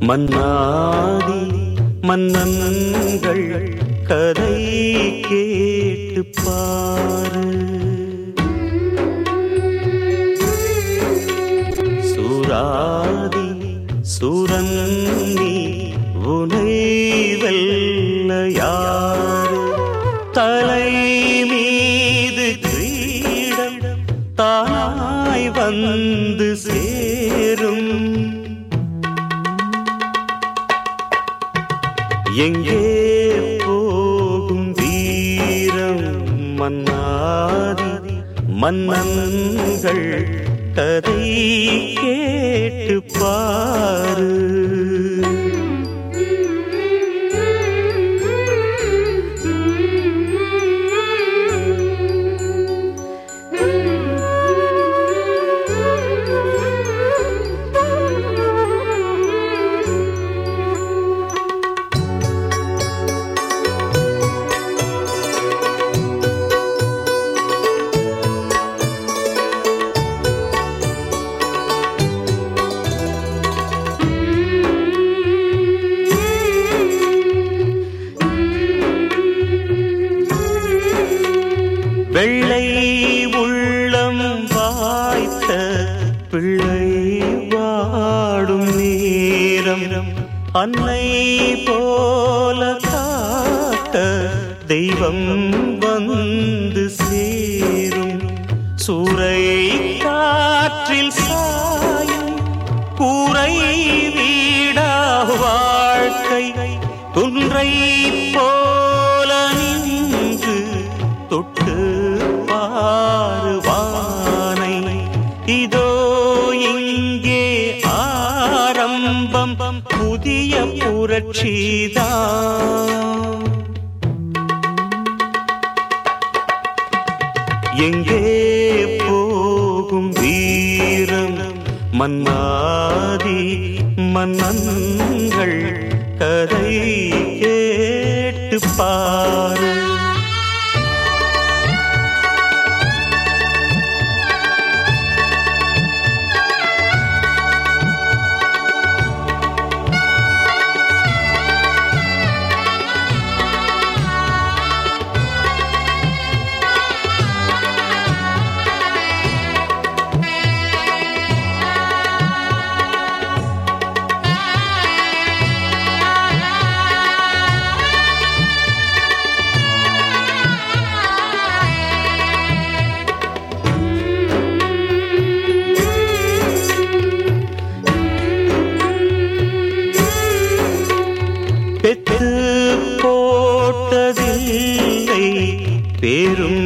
மன்னாதி மன்னன்கள் கதை கேட்டு பாரு சூராதி சூரன்னி உனை வெல்ல யாரு தலை மீது கிரீடம் தானாய் வந்து சேரும் எங்கே போகும் வீரம் மன்னாதி மன்னன்கள் கதை கேட்டு பாரு வெள்ளை உள்ளம் வாய்த்த பிள்ளை வாடும் நேரம் அன்னை போல காக்க தெய்வம் வந்து சேரும் சூறை காற்றில் சாயும் கூரை வீடா வாழ்க்கை குன்றை போல நின்று தொட்டு பாருவானை இதோ இங்கே ஆரம்பம் புதிய புரட்சிதான் எங்கே போகும் வீரம் மன்னாதி மன்னன்கள் கதை கேட்டு பாரு பெத்து போட்டதில்லை பேரும்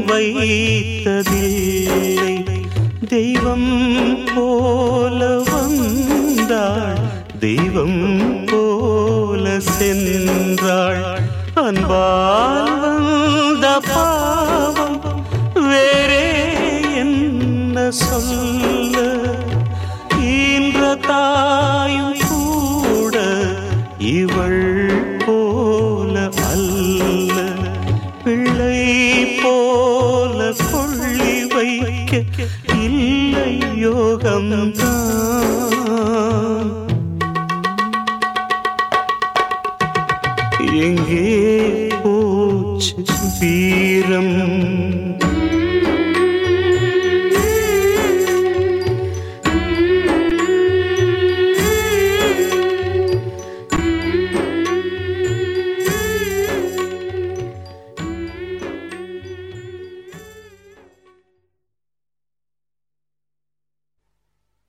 வைத்ததில்லை தெய்வம் போல வந்தாள் தெய்வம் போல சென்றாள் அன்பால் வந்த பாவம் வேறே என்ன சொல்ல ஈன்ற தாயும் கூட இவள் போல அல்ல பிள்ளை போல கொள்ளி வைக்க இல்லை யோகம்தான் எங்கே போச்சு வீரம்